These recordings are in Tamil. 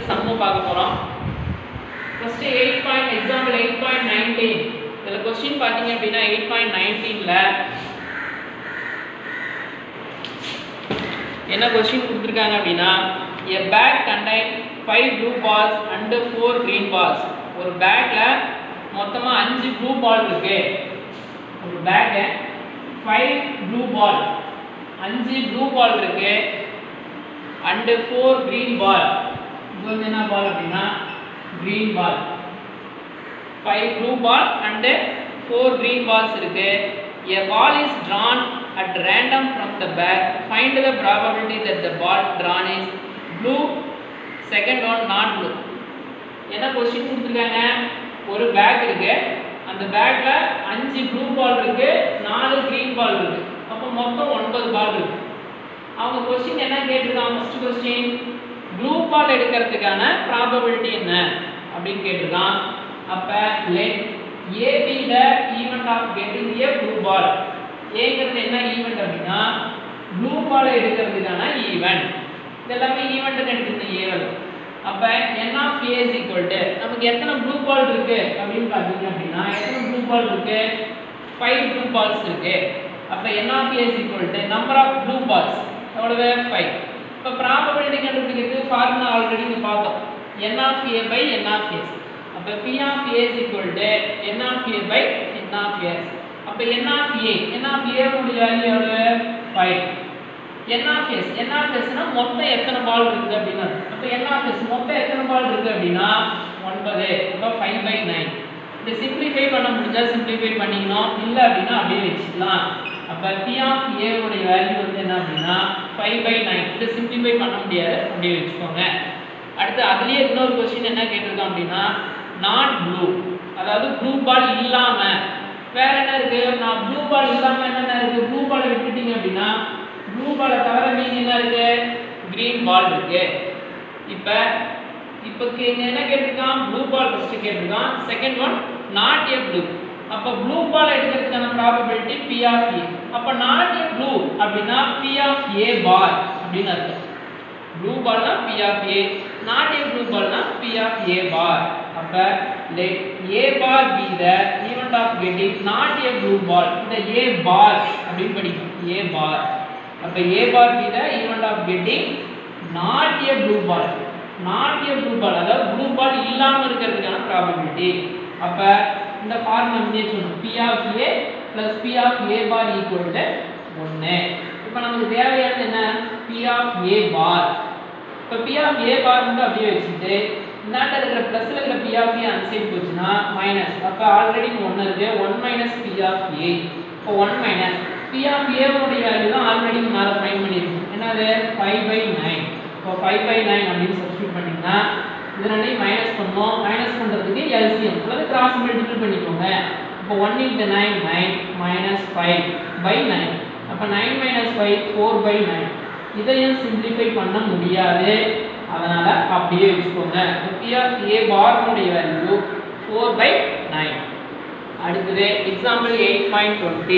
சம்மு பார்க்க போகிறோம் first eight point example eight point nineteen இதில் கொஸ்டின் பார்த்தீங்க அப்படின்னா எயிட் பாயிண்ட் நைன்டீனில் என்ன கொஸ்டின் கொடுத்துருக்காங்க அப்படின்னா a bag contain five blue balls and four green balls ஒரு பேக்கில் மொத்தமாக அஞ்சு ப்ளூ பால் இருக்கு ஒரு பேக்கை ஃபைவ் ப்ளூ பால் அஞ்சு ப்ளூ பால் இருக்கு அண்டு ஃபோர் க்ரீன் பால் இது வந்து என்ன பால் அப்படின்னா green ball five blue ball and four green balls இருக்கு a ball is drawn at random from the bag find the probability that the ball drawn is blue second one not blue என்ன கொஸ்டின் கொடுத்துருக்காங்க ஒரு பேக் இருக்கு அந்த பேக்ல அஞ்சு ப்ளூ பால் இருக்கு நாலு க்ரீன் பால் இருக்கு அப்போ மொத்தம் ஒன்பது பால் இருக்கு அவங்க கொஸ்டின் என்ன கேட்டிருக்காங்க ஃபர்ஸ்ட் கொஸ்டின் ப்ளூ பால் எடுக்கிறதுக்கான ப்ராபபிலிட்டி என்ன அப்படின்னு கேட்டிருக்கான் அப்போ let A be the event of getting a blue ball ஏங்கிறது என்ன ஈவெண்ட் அப்படின்னா ப்ளூ பால் எடுக்கிறதுக்கான ஈவெண்ட் இதெல்லாமே ஈவெண்ட்னு எடுத்துருந்தேன் ஏவல் அப்போ n of A is equal to நமக்கு எத்தனை ப்ளூ பால் இருக்கு அப்படின்னு பார்த்தீங்க அப்படின்னா எத்தனை ப்ளூ பால் இருக்கு ஃபைவ் ப்ளூ பால்ஸ் இருக்கு அப்போ n of A is equal to number of blue balls எவ்வளவு ஃபைவ் இப்போ ப்ராபபிலிட்டி கண்டுபிடிக்கிறதுக்கு ஃபார்முலா ஆல்ரெடி இங்கே பார்த்தோம் n of A by N of S அப்போ P of A is equal to N of A by N of S அப்போ n of A N of ஏ உடைய வேல்யூ எவ்வளவு five n of S N of எஸ்னா மொத்தம் எத்தனை பால் இருக்குது அப்படின்னா அப்போ என் ஆஃப் எஸ் மொத்தம் எத்தனை பால் இருக்குது அப்படின்னா ஒன்பது அப்போ ஃபைவ் பை நைன் இதை சிம்பிளிஃபை பண்ண முடிஞ்சால் சிம்பிளிஃபை பண்ணிக்கணும் இல்லை அப்படின்னா அப்படியே வச்சுக்கலாம் அப்போ பி ஆஃப் ஏவுடைய வேல்யூ வந்து என்ன அப்படின்னா ஃபைவ் பை நைன் இதை சிம்பிளிஃபை பண்ண முடியாது அப்படியே வச்சுக்கோங்க அடுத்து அதுலேயே இன்னொரு கொஸ்டின் என்ன கேட்டிருக்கோம் அப்படின்னா நாட் ப்ளூ அதாவது ப்ளூ பால் இல்லாமல் வேற என்ன இருக்கு நான் ப்ளூ பால் இல்லாமல் என்னென்ன இருக்கு ப்ளூ பாலை விட்டுட்டீங்க அப்படின்னா ப்ளூ பாலை தவிர மீதி என்ன இருக்கு கிரீன் பால் இருக்கு இப்போ இப்போ இங்க என்ன கேட்டிருக்கான் ப்ளூ பால் ஃபர்ஸ்ட் கேட்டிருக்கான் second one not a blue அப்போ ப்ளூ பால் எடுக்கிறதுக்கான ப்ராபபிலிட்டி பி ஆஃப் ஏ அப்போ நாட் ஏ ப்ளூ அப்படின்னா பி ஆஃப் ஏ பால் அப்படின்னு அர்த்தம் ப்ளூ பால்னா P of A not a blue பால்னா பி ஆஃப் ஏ பார் அப்போ let a bar be the event of getting not a blue ball இந்த a bar அப்படின்னு படிக்கும் a bar அப்போ a bar be the event of getting not a blue ball not a blue ball அதாவது blue ball இல்லாம இருக்கிறதுக்கான probability அப்போ இந்த ஃபார்முலா வந்து சொல்லணும் p of a plus p of a bar equal to 1 இப்போ நமக்கு தேவையானது என்ன p of a bar இப்போ p of a bar மட்டும் அப்படியே வச்சுட்டு இந்தாண்ட இருக்கிற ப்ளஸ்ல இருக்கிற பி ஆஃப் ஏ அந்த சைடு போச்சுன்னா மைனஸ் அப்போ ஆல்ரெடி ஒன்று இருக்கு one minus P of A இப்போ ஒன் மைனஸ் பி ஆஃப் ஏவோடைய வேல்யூ தான் ஆல்ரெடி மேலே ஃபைன் பண்ணியிருக்கோம் என்னது ஃபைவ் பை நைன் இப்போ ஃபைவ் பை நைன் அப்படின்னு சப்ஸ்டியூட் பண்ணிங்கன்னா இது ரெண்டையும் மைனஸ் பண்ணோம் மைனஸ் பண்ணுறதுக்கு எல்சிஎம் அல்லது கிராஸ் மல்டிபிள் பண்ணிக்கோங்க இப்போ one into nine nine minus five by nine அப்போ nine minus five four by nine இதையும் சிம்பிளிஃபை பண்ண முடியாது அதனால அப்படியே வச்சுக்கோங்க பி ஆஃப் ஏ பார்னுடைய வேல்யூ ஃபோர் பை நைன் அடுத்தது example eight point twenty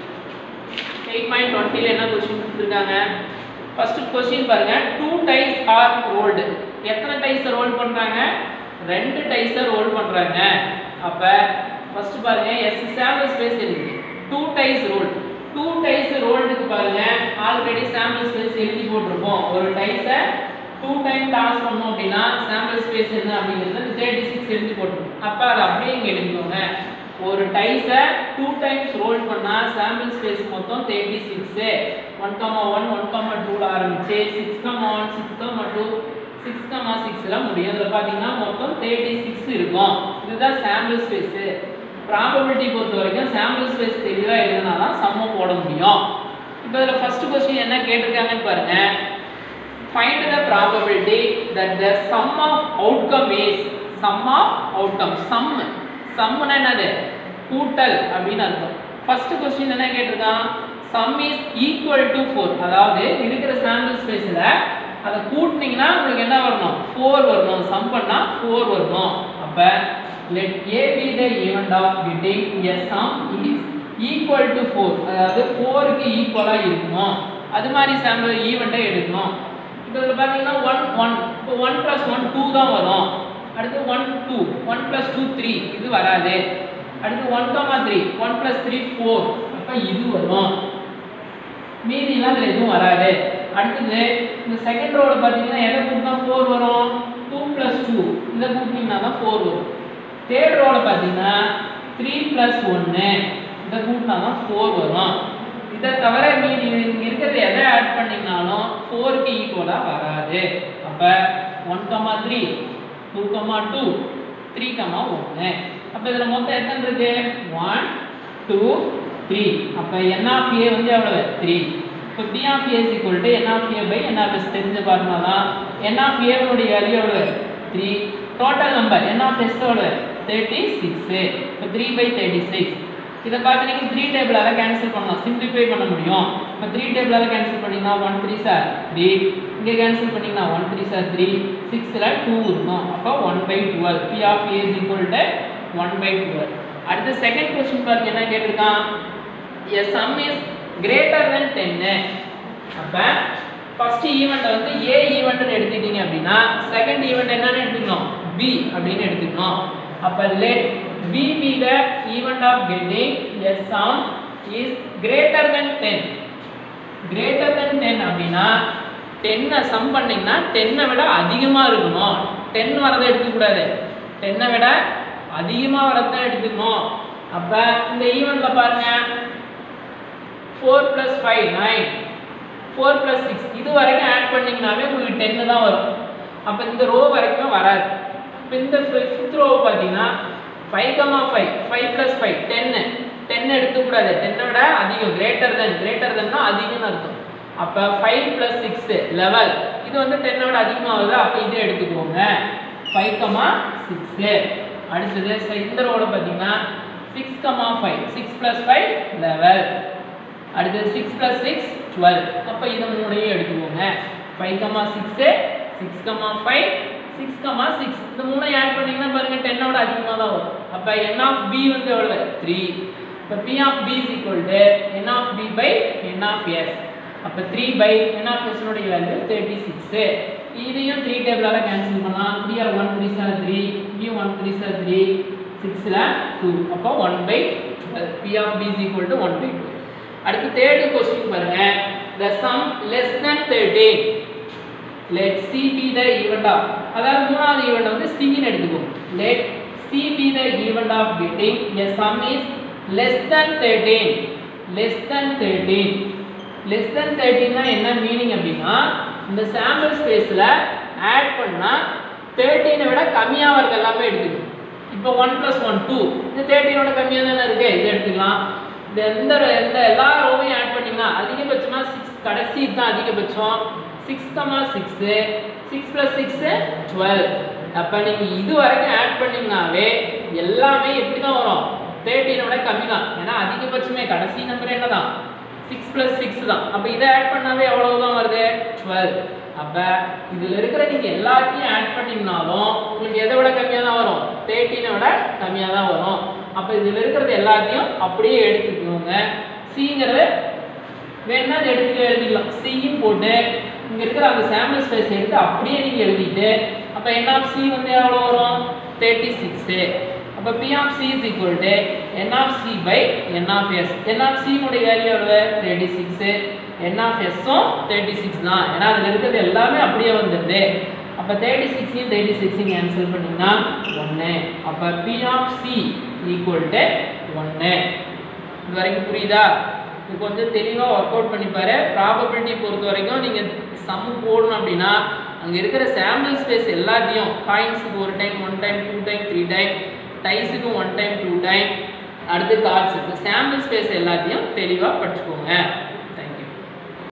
eight point டுவெண்ட்டியில் என்ன கொஸ்டின் கொடுத்துருக்காங்க ஃபர்ஸ்ட் கொஸ்டின் பாருங்க டூ டைஸ் ஆர் ரோல்டு எத்தனை டைஸை ரோல் பண்ணுறாங்க ரெண்டு டைஸை ரோல் பண்ணுறாங்க அப்போ ஃபர்ஸ்ட் பாருங்க எஸ் சாம்பிள் ஸ்பேஸ் இருக்கு two dice roll two dice ரோல்டுக்கு பாருங்க ஆல்ரெடி சாம்பிள் ஸ்பேஸ் எழுதி போட்டிருப்போம் ஒரு டைஸை டூ டைம் டாஸ் பண்ணோம் அப்படின்னா சாம்பிள் ஸ்பேஸ் என்ன அப்படிங்கிறது தேர்ட்டி சிக்ஸ் எழுதி போட்டுரும் அப்போ அதை அப்படியே இங்கே எழுதிக்கோங்க ஒரு டைஸை டூ டைம்ஸ் ரோல் பண்ணால் சாம்பிள் ஸ்பேஸ் மொத்தம் thirty six one comma one one comma டூவில் ஆரம்பிச்சு six comma one six comma two six comma சிக்ஸில் முடியும் அதில் பார்த்தீங்கன்னா மொத்தம் தேர்ட்டி சிக்ஸ் இருக்கும் இதுதான் சாம்பிள் ஸ்பேஸு ப்ராபபிலிட்டி பொறுத்த வரைக்கும் சாம்பிள் ஸ்பேஸ் தெளிவாக எழுதினா தான் சம்ம போட முடியும் இப்போ இதில் ஃபர்ஸ்ட் கொஸ்டின் என்ன கேட்டிருக்காங்கன்னு பாருங்கள் find the probability that the sum of outcome is sum of outcome sum sumனா என்னது கூட்டல் அப்படின்னு அர்த்தம் ஃபர்ஸ்ட் கொஸ்டின் என்ன கேட்டிருக்கான் sum is equal to 4 அதாவது இருக்கிற சாம்பிள் ஸ்பேஸ்ல அதை கூட்டினீங்கன்னா உங்களுக்கு என்ன வரணும் 4 வரணும் சம் பண்ணா 4 வரணும் அப்ப let a be the event of getting a sum is equal to 4 அதாவது 4 க்கு ஈக்குவலா இருக்கணும் அது மாதிரி சாம்பிள் ஈவெண்ட்டை எடுக்கணும் இப்போ இதில் பார்த்தீங்கன்னா ஒன் ஒன் இப்போ ஒன் ப்ளஸ் ஒன் டூ தான் வரும் அடுத்து one two one plus two three இது வராது அடுத்து one comma three one plus three four அப்போ இது வரும் மீதிலாம் இதில் எதுவும் வராது அடுத்தது இந்த செகண்ட் ரோவில் பார்த்தீங்கன்னா எதை கூட்டினா ஃபோர் வரும் டூ ப்ளஸ் டூ இதை கூட்டினீங்கன்னா தான் ஃபோர் வரும் தேர்ட் ரோவில் பார்த்தீங்கன்னா த்ரீ ப்ளஸ் ஒன்று இதை கூட்டினா தான் ஃபோர் வரும் இதை தவிர மீதி இங்கே இருக்கிறது எதை ஆட் பண்ணிங்கனாலும் ஃபோருக்கு ஈக்குவலாக வராது அப்போ one comma three two comma two three comma ஒன்று அப்போ இதில் மொத்தம் எத்தனை இருக்கு ஒன் டூ த்ரீ அப்போ என் ஆஃப் ஏ வந்து எவ்வளவு த்ரீ இப்போ P of A is equal to N of A by N of S தெரிஞ்ச பாருனா தான் என் ஆஃப் ஏவனுடைய வேல்யூ எவ்வளவு three total number n of S எவ்வளவு தேர்ட்டி சிக்ஸு இப்போ த்ரீ பை தேர்ட்டி சிக்ஸ் இதை பார்த்து நீங்கள் த்ரீ டேபிளால் கேன்சல் பண்ணலாம் சிம்பிளிஃபை பண்ண முடியும் இப்போ த்ரீ டேபிளால் கேன்சல் பண்ணிங்கன்னா ஒன் த்ரீ சார் த்ரீ இங்கே கேன்சல் பண்ணிங்கன்னா ஒன் த்ரீ சார் த்ரீ சிக்ஸில் டூ இருக்கும் அப்போ one by twelve P of A is equal to one by twelve அடுத்து செகண்ட் கொஸ்டின் பாருங்க என்ன கேட்டிருக்கான் a sum is greater than 10 அப்ப ஃபர்ஸ்ட் ஈவெண்ட் வந்து A ஈவெண்ட்னு எடுத்துட்டீங்க அப்படின்னா செகண்ட் ஈவெண்ட் என்னன்னு எடுத்துக்கணும் B அப்படின்னு எடுத்துக்கணும் அப்ப let B be the event of getting a sum is greater than 10 greater than 10 அப்படின்னா 10 சம் பண்ணீங்கன்னா 10 விட அதிகமா இருக்கணும் 10 வரதை எடுக்கக்கூடாது 10 விட அதிகமா வரதை எடுத்துக்கணும் அப்ப இந்த ஈவெண்ட்ல பாருங்க four plus five nine four plus six இது வரைக்கும் ஆட் பண்ணிங்கனாவே உங்களுக்கு டென்னு தான் வரும் அப்போ இந்த ரோ வரைக்கும் வராது இப்போ இந்த ஃபிஃப்த் ரோ பார்த்தீங்கன்னா five comma five five plus five டென்னு டென் எடுத்துக்கூடாது டென்னை விட அதிகம் கிரேட்டர் தென் கிரேட்டர் தென்னா அதிகம்னு அர்த்தம் அப்போ ஃபைவ் ப்ளஸ் சிக்ஸு லெவல் இது வந்து டென்னை விட அதிகமாக வருது அப்போ இதை எடுத்துக்கோங்க ஃபைவ் கமா சிக்ஸு அடுத்தது ச- இந்த ரோவில் பார்த்தீங்கன்னா six comma five six plus five level அடுத்தது சிக்ஸ் ப்ளஸ் சிக்ஸ் டுவெல் அப்போ இதை மூணையும் எடுத்துக்கோங்க five comma six six comma five six comma six இந்த மூணையும் ஆட் பண்ணிங்கன்னா பாருங்க டென்னோட அதிகமாக தான் வரும் அப்போ என் ஆஃப் பி வந்து எவ்வளோ த்ரீ இப்போ P of B is equal to N of B by N of S அப்போ த்ரீ பை என் ஆஃப் எஸ்னுடைய வேல்யூ தேர்ட்டி சிக்ஸு இதையும் த்ரீ டேபிளால் கேன்சல் பண்ணலாம் three are one three sir three இங்கேயும் ஒன் த்ரீ சார் த்ரீ சிக்ஸில் டூ அப்போ one by twelve P of B is equal to one by two அடுத்து தேர்டு கொஸ்டின் பாருங்க the sum less than 13 let c be the event of அதாவது மூணாவது ஈவெண்ட் வந்து c ன்னு எடுத்துக்கோ let c be the event of getting a sum is less than 13 less than 13 less than 13 னா என்ன மீனிங் அப்படின்னா இந்த சாம்பிள் ஸ்பேஸ்ல ஆட் பண்ணா 13 விட கம்மியா வரது எல்லாமே எடுத்துக்கணும் இப்போ ஒன் ப்ளஸ் ஒன் டூ இது தேர்ட்டினோட கம்மியாக தானே இருக்கு இதை எடுத்துக்கலாம் இந்த எந்த எந்த எல்லா ரோவையும் ஆட் பண்ணிங்கன்னா அதிகபட்சமாக சிக்ஸ் கடைசி தான் அதிகபட்சம் six comma six six plus six twelve அப்போ நீங்கள் இது வரைக்கும் ஆட் பண்ணிங்கனாவே எல்லாமே எப்படி தான் வரும் தேர்ட்டினை விட கம்மி தான் ஏன்னா அதிகபட்சமே கடைசி நம்பர் என்ன தான் சிக்ஸ் ப்ளஸ் சிக்ஸ் தான் அப்போ இதை ஆட் பண்ணாவே எவ்வளவு தான் வருது டுவெல் அப்போ இதில் இருக்கிற நீங்கள் எல்லாத்தையும் ஆட் பண்ணிங்கனாலும் உங்களுக்கு எதை விட கம்மியாக தான் வரும் தேர்ட்டினை விட கம்மியாக தான் வரும் அப்போ இதில் இருக்கிறது எல்லாத்தையும் அப்படியே எடுத்துக்கோங்க சிங்கிறது வேணா அதை எடுத்துக்க எழுதிக்கலாம் சியும் போட்டு இங்கே இருக்கிற அந்த சாம்பிள் ஸ்பேஸ் எடுத்து அப்படியே நீங்கள் எழுதிட்டு அப்போ என் ஆஃப் சி வந்து எவ்வளோ வரும் தேர்ட்டி சிக்ஸு அப்போ P of C is equal to N of C by N of S N of சினுடைய வேல்யூ எவ்வளவு தேர்ட்டி சிக்ஸு என் ஆஃப் எஸ்ஸும் தேர்ட்டி சிக்ஸ் தான் ஏன்னா அதில் இருக்கிறது எல்லாமே அப்படியே வந்துடுது அப்போ தேர்ட்டி சிக்ஸையும் தேர்ட்டி சிக்ஸையும் கேன்சல் பண்ணிங்கன்னா ஒன்று அப்போ P of C equal to ஒன்று இது வரைக்கும் புரியுதா இது கொஞ்சம் தெளிவாக ஒர்க் அவுட் பண்ணிப்பாரு ப்ராபபிலிட்டி பொறுத்த வரைக்கும் நீங்கள் சம் போடணும் அப்படின்னா அங்கே இருக்கிற சாம்பிள் ஸ்பேஸ் எல்லாத்தையும் காயின்ஸுக்கு ஒரு time one time two time three time டைஸுக்கு ஒன் டைம் டூ டைம் அடுத்து கார்ட்ஸுக்கு சாம்பிள் ஸ்பேஸ் எல்லாத்தையும் தெளிவாக படிச்சுக்கோங்க